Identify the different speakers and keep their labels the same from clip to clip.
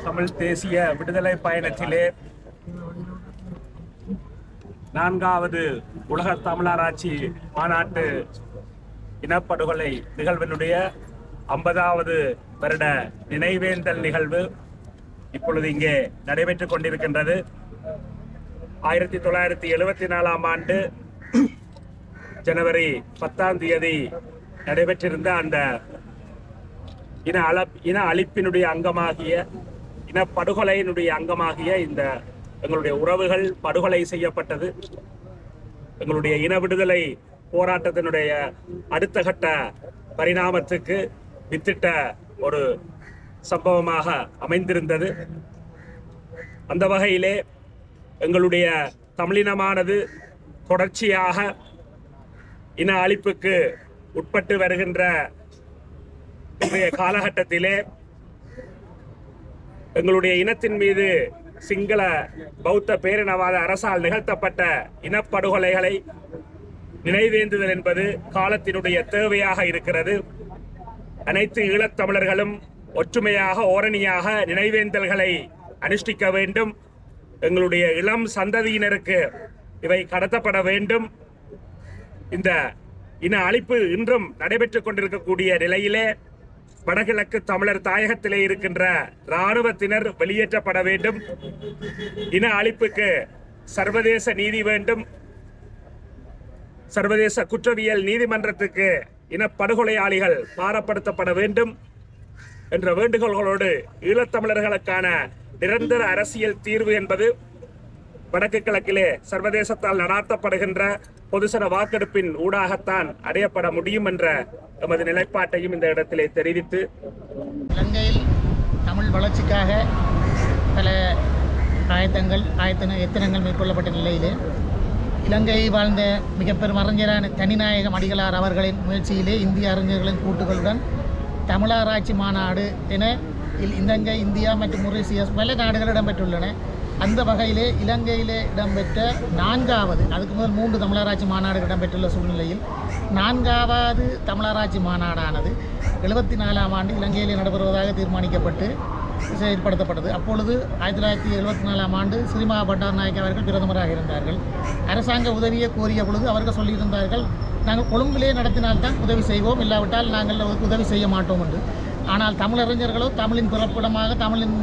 Speaker 1: தமிழ் தேசிய விடுதலை பயணத்திலே நான்காவது உலக தமிழராட்சி மாநாட்டு இனப்படுகொலை நிகழ்வினுடைய ஐம்பதாவது வருட நினைவேந்தல் நிகழ்வு இப்பொழுது இங்கே நடைபெற்றுக் கொண்டிருக்கின்றது ஆயிரத்தி தொள்ளாயிரத்தி எழுபத்தி நாலாம் ஆண்டு ஜனவரி பத்தாம் தேதி நடைபெற்றிருந்த அந்த இன அள இன அழிப்பினுடைய அங்கமாகிய இன படுகொலையினுடைய அங்கமாகிய இந்த எங்களுடைய உறவுகள் படுகொலை செய்யப்பட்டது எங்களுடைய இன விடுதலை போராட்டத்தினுடைய அடுத்த கட்ட பரிணாமத்துக்கு வித்திட்ட ஒரு சம்பவமாக அமைந்திருந்தது அந்த வகையிலே எங்களுடைய தமிழினமானது தொடர்ச்சியாக இன அழிப்புக்கு உட்பட்டு வருகின்ற இன்றைய காலகட்டத்திலே எங்களுடைய இனத்தின் மீது சிங்கள பௌத்த பேரினவாத அரசால் நிகழ்த்தப்பட்ட இனப்படுகொலைகளை நினைவேந்துதல் என்பது காலத்தினுடைய தேவையாக இருக்கிறது அனைத்து ஈழத்தமிழர்களும் ஒற்றுமையாக ஓரணியாக நினைவேந்தல்களை அனுஷ்டிக்க வேண்டும் எங்களுடைய இளம் சந்ததியினருக்கு இவை கடத்தப்பட வேண்டும் இந்த இன அழிப்பு இன்றும் நடைபெற்றுக் கொண்டிருக்கக்கூடிய நிலையிலே வடகிழக்கு தமிழர் தாயகத்திலே இருக்கின்ற இராணுவத்தினர் வெளியேற்றப்பட வேண்டும் இன அழிப்புக்கு சர்வதேச நீதி வேண்டும் சர்வதேச குற்றவியல் நீதிமன்றத்துக்கு இனப்படுகொலையாளிகள் பாரப்படுத்தப்பட வேண்டும் என்ற வேண்டுகோள்களோடு ஈழத்தமிழர்களுக்கான நிரந்தர அரசியல் தீர்வு என்பது வடக்கு கிழக்கிலே சர்வதேசத்தால் நடாத்தப்படுகின்ற பொதுசன வாக்கெடுப்பின் ஊடாகத்தான் அடையப்பட முடியும் என்ற எமது நிலைப்பாட்டையும் இந்த இடத்திலே தெரிவித்து
Speaker 2: இலங்கையில் தமிழ் வளர்ச்சிக்காக பல ஆயத்தங்கள் ஆயத்தன எத்தனங்கள் மேற்கொள்ளப்பட்ட நிலையிலே இலங்கையை வாழ்ந்த மிக பெரும் அறிஞரான தனிநாயகம் அடிகளார் அவர்களின் முயற்சியிலே இந்திய அறிஞர்களின் கூட்டுகளுடன் தமிழாராய்ச்சி மாநாடு என இல் இலங்கை இந்தியா மற்றும் மொரீசியஸ் பல நாடுகள் இடம்பெற்றுள்ளன அந்த வகையிலே இலங்கையிலே இடம்பெற்ற நான்காவது அதுக்கு முதல் மூன்று தமிழராட்சி மாநாடுகள் இடம்பெற்றுள்ள சூழ்நிலையில் நான்காவது தமிழராட்சி மாநாடானது எழுபத்தி நாலாம் ஆண்டு இலங்கையிலே நடைபெறுவதாக தீர்மானிக்கப்பட்டு செயல்படுத்தப்பட்டது அப்பொழுது ஆயிரத்தி தொள்ளாயிரத்தி எழுபத்தி நாலாம் ஆண்டு ஸ்ரீமா பண்டாரநாயக் அவர்கள் பிரதமராக இருந்தார்கள் அரசாங்க உதவியை கோரிய பொழுது அவர்கள் சொல்லியிருந்தார்கள் நாங்கள் கொழும்பிலே நடத்தினால்தான் உதவி செய்வோம் இல்லாவிட்டால் நாங்கள் உதவி செய்ய மாட்டோம் என்று ஆனால் தமிழறிஞர்களோ தமிழின் பிறப்பிடமாக தமிழின்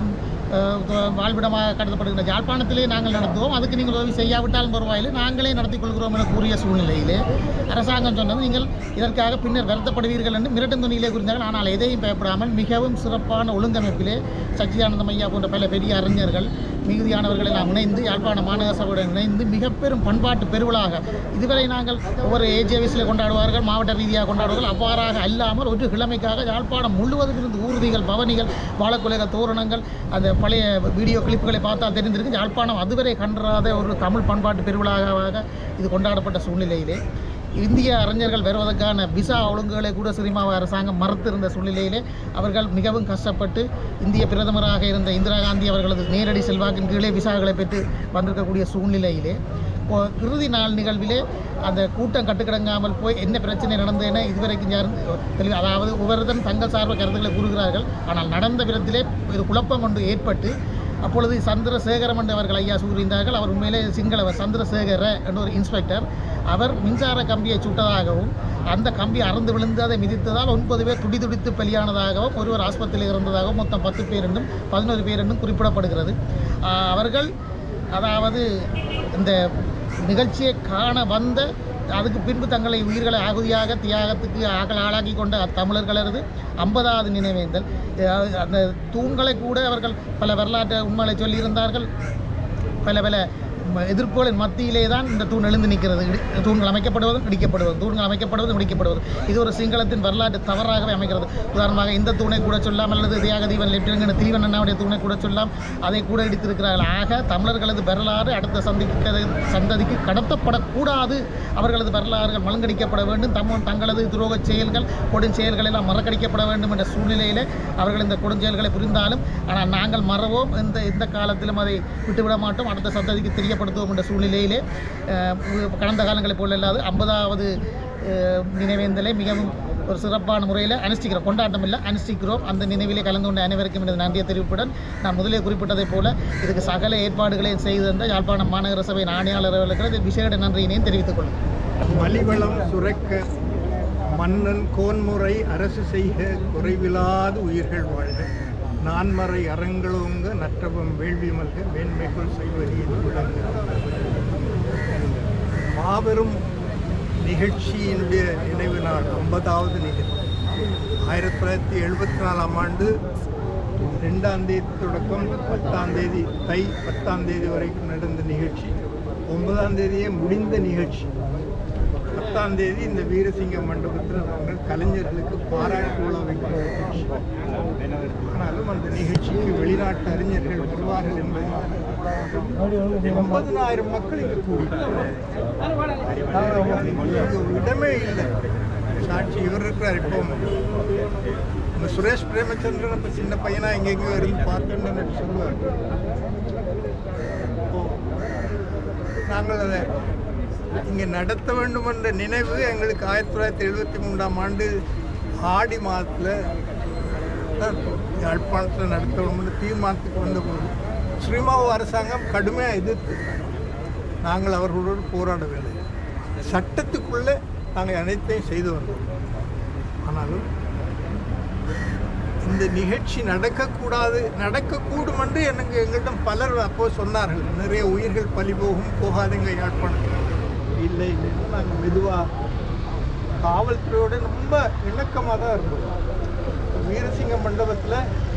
Speaker 2: அஹ், வாழ்விடமாக கருதப்படுகின்ற யாழ்ப்பாணத்திலே நாங்கள் நடத்துவோம் அதுக்கு நீங்கள் உதவி செய்யாவிட்டால் பரவாயில்லை நாங்களே நடத்திக் கொள்கிறோம் என கூறிய சூழ்நிலையிலே அரசாங்கம் சொன்னது நீங்கள் இதற்காக பின்னர் வருத்தப்படுவீர்கள் என்று மிரட்டும் துணியிலே குறிந்தார்கள் ஆனால் எதையும் பயப்படாமல் மிகவும் சிறப்பான ஒழுங்கமைப்பிலே சச்சிதானந்தம் ஐயா போன்ற பல பெரிய அறிஞர்கள் மிகுதியானவர்கள் எல்லாம் இணைந்து யாழ்ப்பாண மாநகர சபையுடன் இணைந்து மிக பெரும் பண்பாட்டு பெருவிழாக இதுவரை நாங்கள் ஒவ்வொரு ஏஜேவிஸில் கொண்டாடுவார்கள் மாவட்ட ரீதியாக கொண்டாடுவார்கள் அவ்வாறாக அல்லாமல் ஒரு கிழமைக்காக யாழ்ப்பாணம் முழுவதும் இருந்து ஊர்திகள் பவனிகள் வாழக்குலைகள் தோரணங்கள் அந்த பழைய வீடியோ கிளிப்புகளை பார்த்தா தெரிந்திருக்கு யாழ்ப்பாணம் அதுவரை கண்டாத ஒரு தமிழ் பண்பாட்டு பெருவிழாவாக இது கொண்டாடப்பட்ட சூழ்நிலையிலே இந்திய அறிஞர்கள் வருவதற்கான விசா ஒழுங்குகளை கூட சினிமாவை அரசாங்கம் மறுத்திருந்த சூழ்நிலையிலே அவர்கள் மிகவும் கஷ்டப்பட்டு இந்திய பிரதமராக இருந்த இந்திரா காந்தி அவர்களது நேரடி செல்வாக்கின் கீழே விசாக்களை பெற்று வந்திருக்கக்கூடிய சூழ்நிலையிலே இப்போ இறுதி நாள் நிகழ்விலே அந்த கூட்டம் கட்டுக்கிடங்காமல் போய் என்ன பிரச்சனை நடந்ததுன்னு இதுவரைக்கும் யாரும் தெளிவு அதாவது ஒவ்வொருத்தரும் தங்கள் சார்பு கருத்துக்களை கூறுகிறார்கள் ஆனால் நடந்த விதத்திலே இது குழப்பம் ஒன்று ஏற்பட்டு அப்பொழுது சந்திரசேகரம் என்று அவர்கள் ஐயா கூறியிருந்தார்கள் அவர் உண்மையிலே சிங்களவர் சந்திரசேகர என்ற ஒரு இன்ஸ்பெக்டர் அவர் மின்சார கம்பியை சுட்டதாகவும் அந்த கம்பி அறந்து விழுந்து அதை மிதித்ததால் ஒன்பது பேர் துடி துடித்து பலியானதாகவும் ஒருவர் ஆஸ்பத்திரியில் இருந்ததாகவும் மொத்தம் பத்து பேர் என்றும் பதினோரு பேர் என்றும் குறிப்பிடப்படுகிறது ஆஹ் அவர்கள் அதாவது இந்த நிகழ்ச்சியை காண வந்த அதுக்கு பின்பு தங்களை உயிர்களை ஆகுதியாக தியாகத்துக்கு ஆக்கள் ஆளாக்கி கொண்ட தமிழர்களது ஐம்பதாவது நினைவேந்தல் அஹ் அந்த தூண்களை கூட அவர்கள் பல வரலாற்று உண்மைகளை சொல்லியிருந்தார்கள் பல பல ம- எதிர்ப்புகளின் மத்தியிலே தான் இந்த தூண் எழுந்து நிற்கிறது இடி- தூண்கள் அமைக்கப்படுவதும் இடிக்கப்படுவதும் தூண்கள் அமைக்கப்படுவதும் இடிக்கப்படுவதும் இது ஒரு சிங்களத்தின் வரலாற்று தவறாகவே அமைக்கிறது உதாரணமாக இந்த தூணை கூட சொல்லாம் அல்லது தியாகதீவன் லெப்டினன்ட் தீவன் அண்ணாவுடைய தூணை கூட சொல்லாம் அதை கூட இடித்திருக்கிறார்கள் ஆக தமிழர்களது வரலாறு அடுத்த சந்திக்கு சந்ததிக்கு கடத்தப்படக்கூடாது அவர்களது வரலாறுகள் மலங்கடிக்கப்பட வேண்டும் தம்ம தங்களது துரோகச் செயல்கள் கொடுஞ்செயல்கள் எல்லாம் மறக்கடிக்கப்பட வேண்டும் என்ற சூழ்நிலையிலே அவர்கள் இந்த கொடுஞ்செயல்களை புரிந்தாலும் ஆனால் நாங்கள் மறவோம் இந்த இந்த காலத்திலும் அதை விட்டுவிட மாட்டோம் அடுத்த சந்ததிக்கு தெரியப்படுத்துவோம் என்ற சூழ்நிலையிலே அஹ், கடந்த காலங்களைப் போல இல்லாது ஐம்பதாவது நினைவேந்தலை மிகவும் ஒரு சிறப்பான முறையில் அனுஷ்டிக்கிறோம் கொண்டாட்டம் இல்லை அனுஷ்டிக்கிறோம் அந்த நினைவிலே கலந்து கொண்ட அனைவருக்கும் எனது நன்றியை தெரிவிப்புடன் நான் முதலே குறிப்பிட்டதைப் போல இதுக்கு சகல ஏற்பாடுகளையும் செய்து தந்த யாழ்ப்பாணம் மாநகர சபை ஆணையாளர் அவர்களுக்கு விசேட நன்றியினையும் தெரிவித்துக் கொள்கிறேன்
Speaker 3: மலிவளம் சுரக்க மன்னன் கோன்முறை அரசு செய்க குறைவிலாது உயிர்கள் வாழ்க நான்மறை அறங்களோங்க நற்றவம் வேள்வி மல்க மேன்மைக்குள் செய்வதியில் விளங்க மாபெரும் நிகழ்ச்சியினுடைய நினைவு நாள் ஐம்பதாவது நிகழ்ச்சி ஆயிரத்தி தொள்ளாயிரத்தி எழுபத்தி நாலாம் ஆண்டு ரெண்டாம் தேதி தொடக்கம் பத்தாம் தேதி தை பத்தாம் தேதி வரைக்கும் நடந்த நிகழ்ச்சி ஒன்பதாம் தேதியே முடிந்த நிகழ்ச்சி பத்தாம் தேதி இந்த வீரசிங்க மண்டபத்தில் நாங்கள் கலைஞர்களுக்கு பாராட்டு விழா வைக்கிற நிகழ்ச்சி ஆனாலும் அந்த நிகழ்ச்சிக்கு வெளிநாட்டு அறிஞர்கள் வருவார்கள் என்பதனால் ஒன்பதனாயிரம் மக்கள் இங்கு கூடி இடமே இல்லை சாட்சி இவர் இருக்கிறார் இப்போ இந்த சுரேஷ் பிரேமச்சந்திரன் இப்போ சின்ன பையனா எங்கெங்கேயோ இருந்து பார்த்தேன்னு சொல்லுவார் இப்போ நாங்கள் அதை இங்கே நடத்த வேண்டும் என்ற நினைவு எங்களுக்கு ஆயிரத்தி தொள்ளாயிரத்தி எழுபத்தி மூன்றாம் ஆண்டு ஆடி மாதத்தில் யாழ்ப்பாணத்தில் நடத்த வேண்டும்னு தீர்மானத்துக்கு வந்தபோது ஸ்ரீமாவு அரசாங்கம் கடுமையாக எதிர்த்து நாங்கள் அவர்களோடு போராடவில்லை சட்டத்துக்குள்ளே நாங்கள் அனைத்தையும் செய்து வந்தோம் ஆனாலும் இந்த நிகழ்ச்சி நடக்கக்கூடாது நடக்கக்கூடும் என்று எனக்கு எங்களிடம் பலர் அப்போ சொன்னார்கள் நிறைய உயிர்கள் பலி போகும் போகாதுங்க யாழ்ப்பாணம் இல்லை இல்லைன்னு நாங்கள் மெதுவாக காவல்துறையோட ரொம்ப இணக்கமாக தான் இருந்தோம் வீரசிங்க மண்டபத்தில்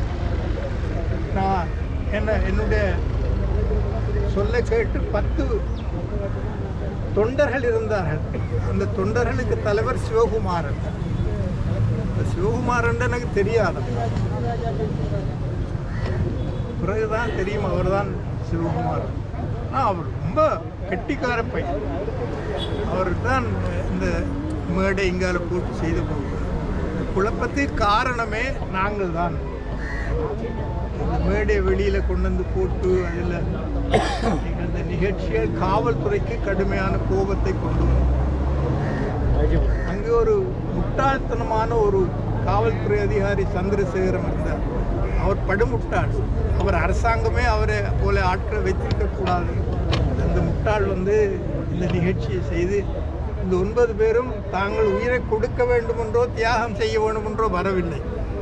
Speaker 3: நான் என்ன என்னுடைய சொல்ல கேட்டு பத்து தொண்டர்கள் இருந்தார்கள் அந்த தொண்டர்களுக்கு தலைவர் சிவகுமாரன் இந்த சிவகுமாரன் எனக்கு தெரியாது பிறகுதான் தெரியும் அவர்தான் சிவகுமாரன் ஆனால் அவர் ரொம்ப கெட்டிக்கார பையன் அவர் தான் இந்த மேடை இங்கால போட்டு செய்து போகிறார் இந்த குழப்பத்திற்கு காரணமே நாங்கள் தான் இந்த மேடை வெளியில் கொண்டு வந்து போட்டு அதில் இந்த நிகழ்ச்சியை காவல்துறைக்கு கடுமையான கோபத்தை கொண்டு வந்தோம் அங்கே ஒரு முட்டாள்தனமான ஒரு காவல்துறை அதிகாரி சந்திரசேகரம் இருந்தார் அவர் படுமுட்டாள் அவர் அரசாங்கமே அவரை போல ஆட்களை வைத்திருக்க கூடாது அந்த முட்டாள் வந்து இந்த நிகழ்ச்சியை செய்து இந்த ஒன்பது பேரும் தாங்கள் உயிரை கொடுக்க வேண்டுமென்றோ தியாகம் செய்ய வேண்டுமென்றோ வரவில்லை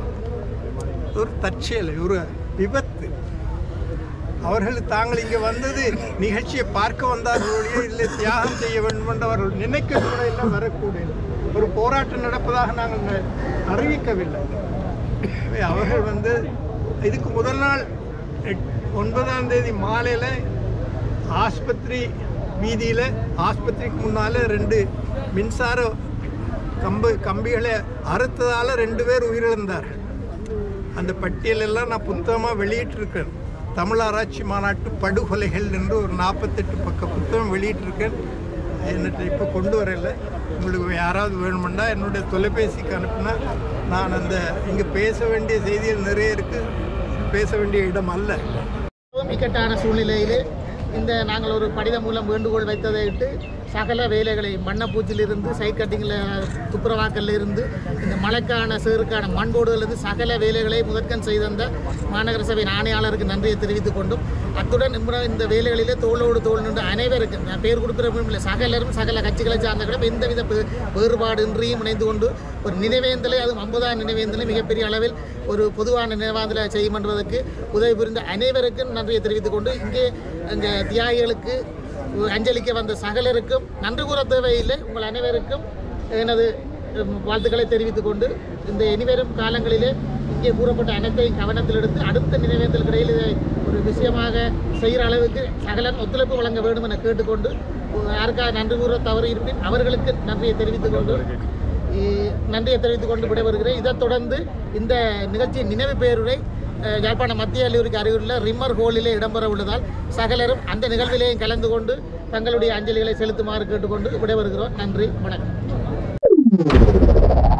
Speaker 3: ஒரு தற்செயல் ஒரு விபத்து அவர்கள் தாங்கள் இங்கே வந்தது நிகழ்ச்சியை பார்க்க வந்தார்கள் ஒழிய இல்லை தியாகம் செய்ய வேண்டும் என்று அவர்கள் நினைக்க கூட இல்லை வரக்கூடாது ஒரு போராட்டம் நடப்பதாக நாங்கள் ந- அறிவிக்கவில்லை எனவே அவர்கள் வந்து இதுக்கு முதல் நாள் எட்- ஒன்பதாம் தேதி மாலையில் ஆஸ்பத்திரி வீதியில் ஆஸ்பத்திரிக்கு முன்னால் ரெண்டு மின்சார கம்பு கம்பிகளை அறுத்ததால் ரெண்டு பேர் உயிரிழந்தார்கள் அந்த பட்டியலெல்லாம் நான் புத்தகமாக வெளியிட்டிருக்கேன் தமிழ் ஆராய்ச்சி மாநாட்டு படுகொலைகள் என்று ஒரு நாற்பத்தெட்டு பக்க புத்தகம் வெளியிட்டிருக்கேன் என்னட்ட இப்போ கொண்டு வரல உங்களுக்கு யாராவது வேணுமெண்டா என்னுடைய தொலைபேசிக்கு அனுப்புனா நான் அந்த இங்கே பேச வேண்டிய செய்திகள் நிறைய இருக்குது பேச வேண்டிய இடம் அல்ல
Speaker 2: மிகவும் இக்கட்டான சூழ்நிலையிலே இந்த நாங்கள் ஒரு கடிதம் மூலம் வேண்டுகோள் வைத்ததை இட்டு சகல வேலைகளை மண்ணப்பூச்சிலிருந்து சைட் கட்டிங்கில் துப்புரவாக்கல்ல இருந்து இந்த மழைக்கான சேருக்கான மண் போடுதலிருந்து சகல வேலைகளை முதற்கண் செய்த மாநகர சபை ஆணையாளருக்கு நன்றியை தெரிவித்துக் கொண்டும் அத்துடன் இம்முறை இந்த வேலைகளிலே தோளோடு தோள் நின்று அனைவருக்கும் நான் பேர் கொடுக்குற இல்லை சகலரும் சகல கட்சிகளை சார்ந்தவர்களும் எந்தவித வே- வேறுபாடின்றியும் இணைந்து கொண்டு ஒரு நினைவேந்தலை அதுவும் ஐம்பதாம் நினைவேந்தலை மிகப்பெரிய அளவில் ஒரு பொதுவான நினைவாந்தலை செய்யும் என்பதற்கு உதவி புரிந்த அனைவருக்கும் நன்றியை தெரிவித்துக் கொண்டு இங்கே அங்கே தியாகிகளுக்கு அஞ்சலிக்க வந்த சகலருக்கும் நன்றி கூற தேவையில்லை உங்கள் அனைவருக்கும் எனது உம், வாழ்த்துக்களை தெரிவித்துக் கொண்டு இந்த இனிவரும் காலங்களிலே இங்கே கூறப்பட்ட அனைத்தையும் கவனத்தில் எடுத்து அடுத்த நினைவேந்தலுக்கு இடையில் இதை ஒரு விஷயமாக செய்கிற அளவுக்கு சகலன் ஒத்துழைப்பு வழங்க வேண்டும் என கேட்டுக்கொண்டு யாருக்காக நன்றி கூற தவறு இருப்பின் அவர்களுக்கு நன்றியை தெரிவித்துக் கொண்டு இ- நன்றியை தெரிவித்துக் கொண்டு விடைபெறுகிறேன் இதைத் தொடர்ந்து இந்த நிகழ்ச்சியின் நினைவு பெயருரை அஹ், யாழ்ப்பாணம் மத்திய கல்லூரிக்கு அருகிலுள்ள ரிம்மர் ஹோலிலே இடம்பெற உள்ளதால் சகலரும் அந்த நிகழ்விலேயும் கலந்து கொண்டு தங்களுடைய அஞ்சலிகளை செலுத்துமாறு கேட்டுக்கொண்டு விடைபெறுகிறோம் நன்றி வணக்கம்